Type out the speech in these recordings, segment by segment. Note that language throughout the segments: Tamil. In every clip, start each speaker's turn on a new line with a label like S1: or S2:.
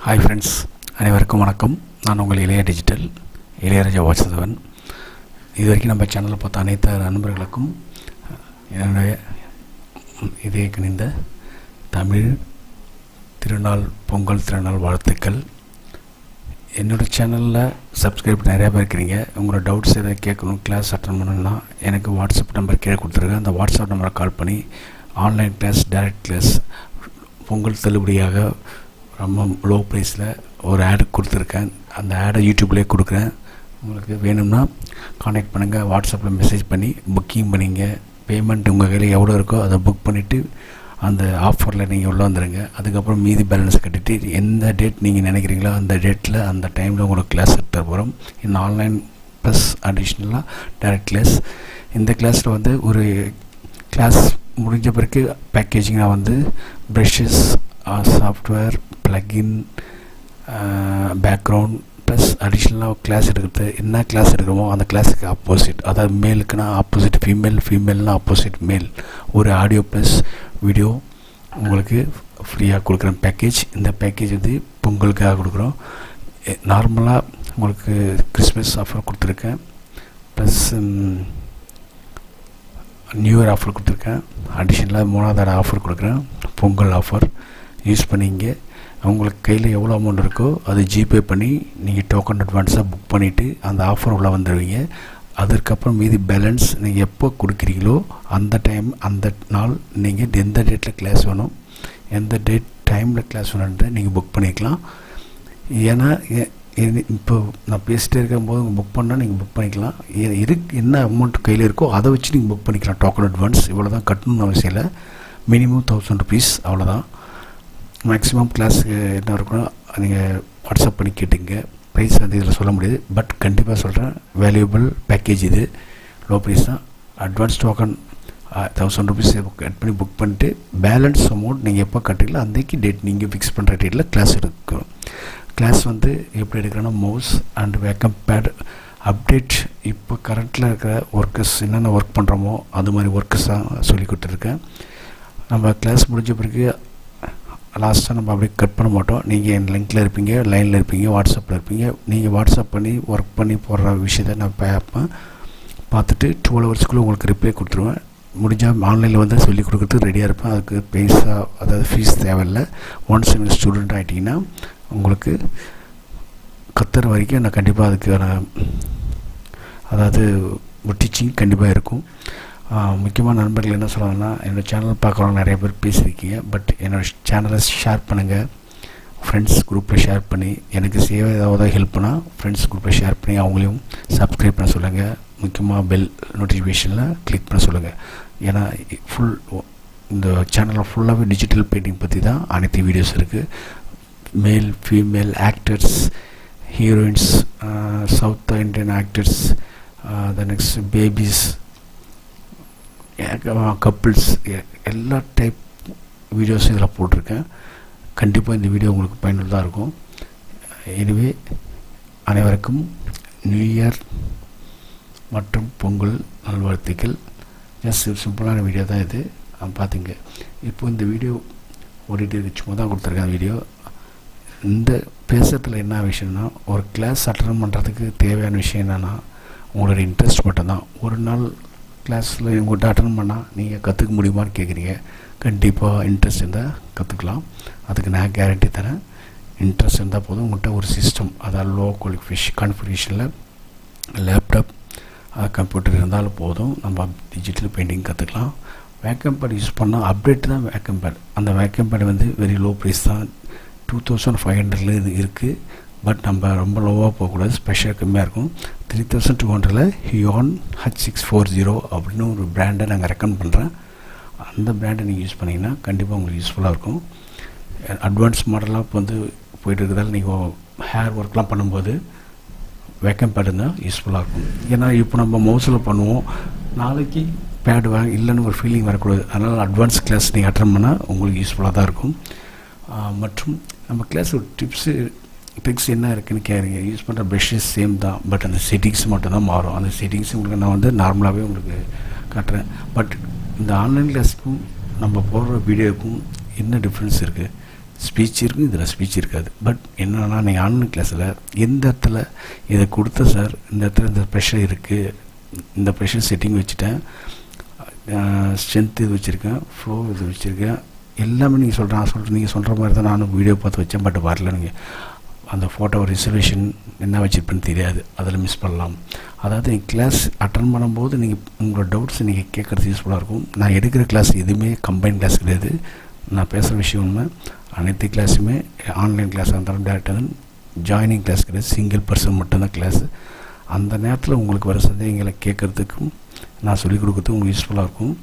S1: ஹாய் ஃப்ரெண்ட்ஸ் அனைவருக்கும் வணக்கம் நான் உங்கள் இளைய டிஜிட்டல் இளையராஜா வாட்சதவன் இது வரைக்கும் நம்ம சேனலில் பார்த்த அனைத்து நண்பர்களுக்கும் என்னுடைய இதே கணிந்த தமிழ் திருநாள் பொங்கல் திருநாள் வாழ்த்துக்கள் என்னோடய சேனலில் சப்ஸ்கிரைப் நிறையா பேர் இருக்கிறீங்க உங்களோட டவுட்ஸ் எதாவது கேட்கணும் கிளாஸ் அட்டன் பண்ணணும்னா எனக்கு வாட்ஸ்அப் நம்பர் கீழே கொடுத்துருக்கேன் அந்த வாட்ஸ்அப் நம்பரை கால் பண்ணி online class direct class Pongal தள்ளுபடியாக ரொம்ப லோ ப்ரைஸில் ஒரு ஆடு கொடுத்துருக்கேன் அந்த ஆடை யூடியூப்லேயே கொடுக்குறேன் உங்களுக்கு வேணும்னா காண்டாக்ட் பண்ணுங்கள் வாட்ஸ்அப்பில் மெசேஜ் பண்ணி புக்கிங் பண்ணிங்க பேமெண்ட் உங்கள் கையில் எவ்வளோ இருக்கோ அதை புக் பண்ணிவிட்டு அந்த ஆஃபரில் நீங்கள் உள்ளே வந்துடுங்க அதுக்கப்புறம் மீதி பேலன்ஸ் கட்டிட்டு எந்த டேட் நீங்கள் நினைக்கிறீங்களோ அந்த டேட்டில் அந்த டைமில் உங்களுக்கு கிளாஸ் எடுத்து போகிறோம் இன்னும் ஆன்லைன் ப்ளஸ் அடிஷ்னலாக டைரக்ட் கிளாஸ் இந்த கிளாஸில் வந்து ஒரு கிளாஸ் முடிஞ்ச பிறகு பேக்கேஜிங்காக வந்து brushes software plugin background plus அடிஷ்னலாக கிளாஸ் எடுக்கிறது என்ன கிளாஸ் எடுக்கிறோமோ அந்த கிளாஸுக்கு ஆப்போசிட் அதாவது மேலுக்குன்னா ஆப்போசிட் ஃபீமேல் ஃபீமேல்னா ஆப்போசிட் மேல் ஒரு ஆடியோ ப்ளஸ் வீடியோ உங்களுக்கு ஃப்ரீயாக கொடுக்குறேன் பேக்கேஜ் இந்த பேக்கேஜ் வந்து பொங்கலுக்காக கொடுக்குறோம் நார்மலாக உங்களுக்கு கிறிஸ்மஸ் ஆஃபர் கொடுத்துருக்கேன் ப்ளஸ் நியூ இயர் ஆஃபர் கொடுத்துருக்கேன் அடிஷ்னலாக மூணாவது ஆஃபர் கொடுக்குறேன் பொங்கல் ஆஃபர் யூஸ் பண்ணிங்க உங்களுக்கு கையில் எவ்வளோ அமௌண்ட் இருக்கோ அது ஜிபே பண்ணி நீங்கள் டோக்கன் அட்வான்ஸாக புக் பண்ணிவிட்டு அந்த ஆஃபர் உள்ளே வந்துடுவீங்க அதற்கப்புறம் மீதி பேலன்ஸ் நீங்கள் எப்போ கொடுக்குறீங்களோ அந்த டைம் அந்த நாள் நீங்கள் எந்த டேட்டில் கிளாஸ் வேணும் எந்த டேட் டைமில் கிளாஸ் வேணுன்ட்டு நீங்கள் புக் பண்ணிக்கலாம் ஏன்னா இப்போ நான் பேசிகிட்டே இருக்கும்போது புக் பண்ணால் நீங்கள் புக் பண்ணிக்கலாம் இருக்கு என்ன அமௌண்ட் கையில் இருக்கோ அதை வச்சு நீங்கள் புக் பண்ணிக்கலாம் டோக்கன் அட்வான்ஸ் இவ்வளோ தான் கட்டணும்னு அவசியம் இல்லை மினிமம் தௌசண்ட் ருபீஸ் அவ்வளோதான் மேக்ஸிமம் கிளாஸுக்கு என்ன இருக்குன்னா நீங்கள் வாட்ஸ்அப் பண்ணி கேட்டுங்க ப்ரைஸ் வந்து இதில் சொல்ல முடியாது பட் கண்டிப்பாக சொல்கிறேன் வேல்யூபிள் பேக்கேஜ் இது லோ ப்ரைஸ் தான் advance token thousand rupees cut பண்ணி புக் பண்ணிட்டு பேலன்ஸ் அமௌண்ட் நீங்கள் எப்போ கட்டுறீங்களோ அன்றைக்கி டேட் நீங்கள் ஃபிக்ஸ் பண்ணுற டேட்டில் கிளாஸ் எடுக்கணும் கிளாஸ் வந்து எப்படி எடுக்கிறோன்னா mouse and Wacom pad update இப்போ கரண்ட்டில் இருக்கிற ஒர்க்கர்ஸ் என்னென்ன ஒர்க் பண்ணுறோமோ அது மாதிரி ஒர்க்கர்ஸ் தான் சொல்லி கொடுத்துருக்கேன் நம்ம கிளாஸ் முடிஞ்ச பிறகு லாஸ்ட்டாக நம்ம அப்படியே கட் பண்ண மாட்டோம் நீங்கள் என் லிங்க்கில் இருப்பீங்க லைனில் இருப்பீங்க வாட்ஸ்அப்பில் இருப்பீங்க நீங்கள் வாட்ஸ்அப் பண்ணி ஒர்க் பண்ணி போடுற விஷயத்த நான் பார்ப்பேன் பார்த்துட்டு டுவெல் ஹவர்ஸ்க்குள்ளே உங்களுக்கு ரிப்ளை கொடுத்துருவேன் முடிஞ்சால் ஆன்லைனில் வந்து சொல்லிக் கொடுக்குறதுக்கு ரெடியாக இருப்பேன் அதுக்கு பைசா அதாவது ஃபீஸ் தேவையில்லை ஒன்ஸ் நீங்கள் ஸ்டூடெண்ட் ஆகிட்டிங்கன்னா உங்களுக்கு கத்துற வரைக்கும் நான் கண்டிப்பாக அதுக்கான அதாவது டீச்சிங் கண்டிப்பாக இருக்கும் முக்கியமான நண்பர்கள் என்ன சொல்கிறாங்கன்னா என்னோடய சேனல் பார்க்குறவங்க நிறைய பேர் பேசியிருக்கீங்க பட் என்னோடய சேனலை ஷேர் பண்ணுங்கள் ஃப்ரெண்ட்ஸ் குரூப்பில் ஷேர் பண்ணி எனக்கு சேவை ஏதாவது ஹெல்ப் பண்ணால் ஃப்ரெண்ட்ஸ் குரூப்பில் ஷேர் பண்ணி அவங்களையும் சப்ஸ்கிரைப் பண்ண சொல்லுங்கள் முக்கியமாக பெல் நோட்டிஃபிகேஷனில் கிளிக் பண்ண சொல்லுங்கள் ஏன்னா ஃபுல் இந்த சேனலில் ஃபுல்லாகவே டிஜிட்டல் பெயிண்டிங் பற்றி தான் அனைத்து வீடியோஸ் இருக்குது male female actors heroines south Indian actors the next babies couples எல்லா டைப் வீடியோஸும் இதில் போட்டிருக்கேன் கண்டிப்பாக இந்த வீடியோ உங்களுக்கு பயனுள்ளதாக இருக்கும் எனவே அனைவருக்கும் நியூ இயர் மற்றும் பொங்கல் நல்வாழ்த்துக்கள் ஜஸ்ட் சிம்பிளான வீடியோ தான் இது பார்த்துங்க இப்போ இந்த வீடியோ ஓடிட்டு சும்மா தான் கொடுத்துருக்கேன் வீடியோ இந்த பேசுறதுல என்ன விஷயம்னா ஒரு கிளாஸ் அட்டன் பண்ணுறதுக்கு தேவையான விஷயம் என்னென்னா உங்களோட இன்ட்ரெஸ்ட் மட்டும்தான் ஒரு நாள் கிளாஸில் உங்கள்கிட்ட அட்டன் பண்ணால் நீங்கள் கற்றுக்க முடியுமான்னு கேட்குறீங்க கண்டிப்பாக இன்ட்ரெஸ்ட் இருந்தால் கற்றுக்கலாம் அதுக்கு நான் கேரண்டி தரேன் இன்ட்ரெஸ்ட் இருந்தால் போதும் உங்கள்கிட்ட ஒரு சிஸ்டம் அதாவது லோ குவாலிஃபிகேஷ் கான்ஃபிகேஷனில் லேப்டாப் கம்ப்யூட்டர் இருந்தாலும் போதும் நம்ம டிஜிட்டல் பெயிண்டிங் கற்றுக்கலாம் வேக்கம் பேட் யூஸ் பண்ணால் அப்டேட் தான் வேக்கம் பேட் அந்த வேக்கம் பேட் வந்து வெரி லோ ப்ரைஸ் தான் டூ தௌசண்ட் ஃபைவ் ஹண்ட்ரட்ல இது இருக்குது பட் நம்ம ரொம்ப லோவாக போகக்கூடாது ஸ்பெஷல் கம்மியாக இருக்கும் த்ரீ தௌசண்ட் டூ ஹண்ட்ரடில் Huion H six four zero அப்படின்னு ஒரு பிராண்டை நாங்கள் ரெக்கமெண்ட் பண்ணுறேன் அந்த பிராண்டை நீங்கள் யூஸ் பண்ணிங்கன்னா கண்டிப்பாக உங்களுக்கு யூஸ்ஃபுல்லாக இருக்கும் அட்வான்ஸ் மாடலாக இப்போ வந்து போயிட்டு இருக்கிறதால நீங்கள் ஹேர் ஒர்க்லாம் பண்ணும்போது வேக்கம் பேடு தான் யூஸ்ஃபுல்லாக இருக்கும் ஏன்னா இப்போ நம்ம மவுஸில் பண்ணுவோம் நாளைக்கு பேடு வாங்க இல்லைன்னு ஒரு ஃபீலிங் வரக்கூடாது அதனால் அட்வான்ஸ் கிளாஸ் நீங்கள் அட்டன் பண்ணால் உங்களுக்கு யூஸ்ஃபுல்லாக தான் இருக்கும் மற்றும் நம்ம கிளாஸ் ஒரு டிப்ஸு ட்ரிக்ஸ் என்ன இருக்குன்னு கேட்குறீங்க யூஸ் பண்ணுற ப்ரெஷ்ஷஸ் சேம் தான் பட் அந்த செட்டிங்ஸ் மட்டும் தான் மாறும் அந்த செட்டிங்ஸ் உங்களுக்கு நான் வந்து நார்மலாகவே உங்களுக்கு காட்டுறேன் பட் இந்த ஆன்லைன் கிளாஸுக்கும் நம்ம போடுற வீடியோவுக்கும் என்ன டிஃப்ரென்ஸ் இருக்குது ஸ்பீச் இருக்கும் இதில் ஸ்பீச் இருக்காது பட் என்னன்னா நீங்கள் ஆன்லைன் கிளாஸில் எந்த இடத்துல இதை கொடுத்த சார் இந்த இடத்துல இந்த ப்ரெஷர் இருக்குது இந்த ப்ரெஷர் செட்டிங் வச்சுட்டேன் ஸ்ட்ரென்த் இது வச்சுருக்கேன் ஃப்ளோ இது வச்சுருக்கேன் எல்லாமே நீங்கள் சொல்கிறேன் நான் சொல்கிறேன் நீங்கள் சொல்கிற மாதிரி தான் நானும் வீடியோ பார்த்து வச்சேன் பட் வரல நீங்கள் அந்த ஃபோட்டோ ரிசர்வேஷன் என்ன வச்சுருப்பேன்னு தெரியாது அதில் மிஸ் பண்ணலாம் அதாவது கிளாஸ் அட்டன் பண்ணும்போது நீங்கள் உங்களோட டவுட்ஸ் நீங்கள் கேட்குறது யூஸ்ஃபுல்லாக இருக்கும் நான் எடுக்கிற கிளாஸ் எதுவுமே கம்பைன் கிளாஸ் கிடையாது நான் பேசுகிற விஷயம் உண்மை அனைத்து கிளாஸுமே ஆன்லைன் கிளாஸாக இருந்தாலும் டேரெக்டாக தான் ஜாயினிங் கிளாஸ் கிடையாது சிங்கிள் பர்சன் மட்டும்தான் கிளாஸு அந்த நேரத்தில் உங்களுக்கு வர சந்தேகங்களை கேட்குறதுக்கும் நான் சொல்லிக் கொடுக்குறதுக்கு உங்களுக்கு யூஸ்ஃபுல்லாக இருக்கும்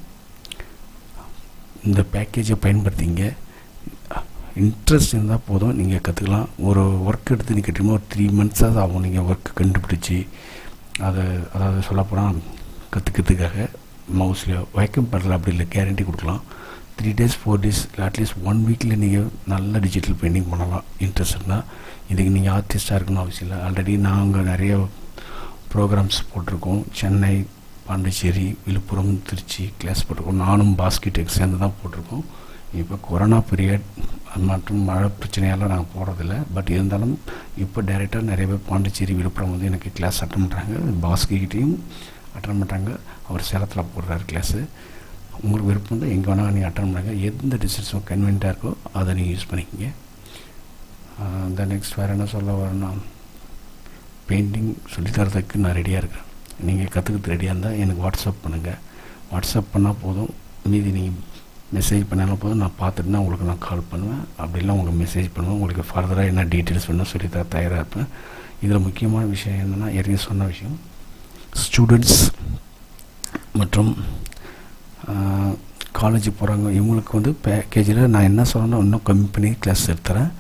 S1: இந்த பேக்கேஜை பயன்படுத்திங்க இன்ட்ரெஸ்ட் இருந்தால் போதும் நீங்கள் கற்றுக்கலாம் ஒரு ஒர்க் எடுத்து நீங்கள் கட்டுமோ ஒரு த்ரீ மந்த்ஸாக ஆகும் நீங்கள் ஒர்க் கண்டுபிடிச்சி அதை அதாவது சொல்லப்போனால் கற்றுக்கிறதுக்காக மவுஸ்லேயோ வைக்கம் பண்ணல அப்படி இல்லை கேரண்டி கொடுக்கலாம் த்ரீ டேஸ் ஃபோர் டேஸ் இல்லை அட்லீஸ்ட் ஒன் வீக்கில் நீங்கள் நல்ல டிஜிட்டல் பெயிண்டிங் பண்ணலாம் இன்ட்ரெஸ்ட் இருந்தால் இதுக்கு நீங்கள் ஆர்டிஸ்ட்டாக இருக்கணும் அவசியம் இல்லை ஆல்ரெடி நாங்கள் நிறைய ப்ரோக்ராம்ஸ் போட்டிருக்கோம் சென்னை பாண்டிச்சேரி விழுப்புரம் திருச்சி கிளாஸ் போட்டிருக்கோம் நானும் பாஸ்கெட்டுக்கு சேர்ந்து தான் போட்டிருக்கோம் இப்போ கொரோனா பீரியட் மற்றும் மழை பிரச்சனையால் நாங்கள் போகிறதில்ல பட் இருந்தாலும் இப்போ டைரெக்டாக நிறைய பேர் பாண்டிச்சேரி விழுப்புரம் வந்து எனக்கு கிளாஸ் அட்டன் பண்ணுறாங்க பாஸ்கிட்டையும் அட்டன் பண்ணுறாங்க அவர் சேலத்தில் போடுறாரு கிளாஸு உங்களுக்கு விருப்பம் தான் எங்கே வேணால் நீங்கள் அட்டன் பண்ணுங்க எந்த டிஸ்டன்ஸும் கன்வீனியண்ட்டாக இருக்கோ அதை நீங்கள் யூஸ் பண்ணிக்கங்க இந்த நெக்ஸ்ட் வேறு என்ன சொல்ல வரேன்னா பெயிண்டிங் சொல்லித்தரதுக்கு நான் ரெடியாக இருக்கேன் நீங்கள் கற்றுக்கிறது ரெடியாக இருந்தால் எனக்கு வாட்ஸ்அப் பண்ணுங்கள் வாட்ஸ்அப் பண்ணால் போதும் மீதி நீங்கள் மெசேஜ் பண்ணாலும் போதும் நான் பார்த்துட்டு தான் உங்களுக்கு நான் கால் பண்ணுவேன் அப்படிலாம் உங்களுக்கு மெசேஜ் பண்ணுவேன் உங்களுக்கு ஃபர்தராக என்ன டீட்டெயில்ஸ் வேணும் சொல்லி தர தயாராக இருப்பேன் இதில் முக்கியமான விஷயம் என்னென்னா ஏற்கனவே சொன்ன விஷயம் ஸ்டூடெண்ட்ஸ் மற்றும் காலேஜ் போகிறாங்க இவங்களுக்கு வந்து பேக்கேஜில் நான் என்ன சொல்லணும் இன்னும் கம்மி பண்ணி கிளாஸ் எடுத்துறேன்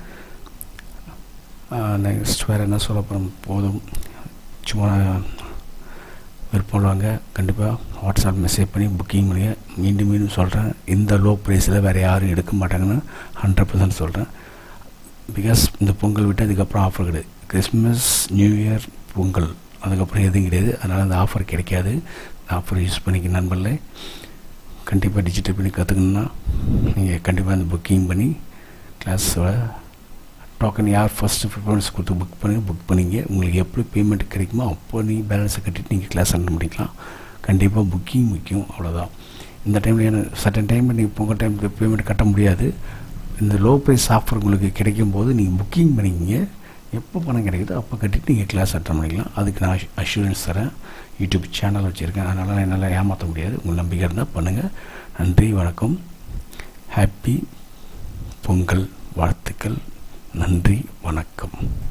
S1: நெக்ஸ்ட் வேறு என்ன சொல்ல போகிறோம் போதும் சும்மா விருப்பம் உள்ளவங்க கண்டிப்பாக வாட்ஸ்அப் மெசேஜ் பண்ணி புக்கிங் பண்ணுங்க மீண்டும் மீண்டும் சொல்கிறேன் இந்த லோ ப்ரைஸில் வேறு யாரும் எடுக்க மாட்டாங்கன்னு ஹண்ட்ரட் பர்சன்ட் சொல்கிறேன் பிகாஸ் இந்த பொங்கல் விட்டு அதுக்கப்புறம் ஆஃபர் கிடையாது கிறிஸ்மஸ் நியூ இயர் பொங்கல் அதுக்கப்புறம் எதுவும் கிடையாது அதனால் அந்த ஆஃபர் கிடைக்காது ஆஃபர் யூஸ் பண்ணிக்க நண்பர்களே கண்டிப்பாக டிஜிட்டல் பண்ணி கற்றுக்கணுன்னா நீங்கள் கண்டிப்பாக அந்த புக்கிங் பண்ணி கிளாஸோட டோக்கன் யார் ஃபஸ்ட்டு ப்ரிஃபரன்ஸ் கொடுத்து புக் பண்ணி புக் பண்ணிங்க உங்களுக்கு எப்படி பேமெண்ட் கிடைக்குமோ அப்போ நீங்கள் பேலன்ஸை கட்டிட்டு நீங்கள் கிளாஸ் அட்டன் பண்ணிக்கலாம் கண்டிப்பாக புக்கிங் முக்கியம் அவ்வளோதான் இந்த டைமில் ஏன்னா சட்டன் டைமில் நீங்கள் பொங்கல் டைமுக்கு பேமெண்ட் கட்ட முடியாது இந்த லோ ப்ரைஸ் ஆஃபர் உங்களுக்கு கிடைக்கும் போது நீங்கள் புக்கிங் பண்ணிக்கிங்க எப்போ பணம் கிடைக்குதோ அப்போ கட்டிட்டு நீங்கள் கிளாஸ் அட்டன் பண்ணிக்கலாம் அதுக்கு நான் அஷூரன்ஸ் தரேன் யூடியூப் சேனல் வச்சுருக்கேன் அதனால் என்னால் ஏமாற்ற முடியாது உங்கள் நம்பிக்கை இருந்தால் பண்ணுங்கள் நன்றி வணக்கம் ஹாப்பி பொங்கல் வாழ்த்துக்கள் நன்றி வணக்கம்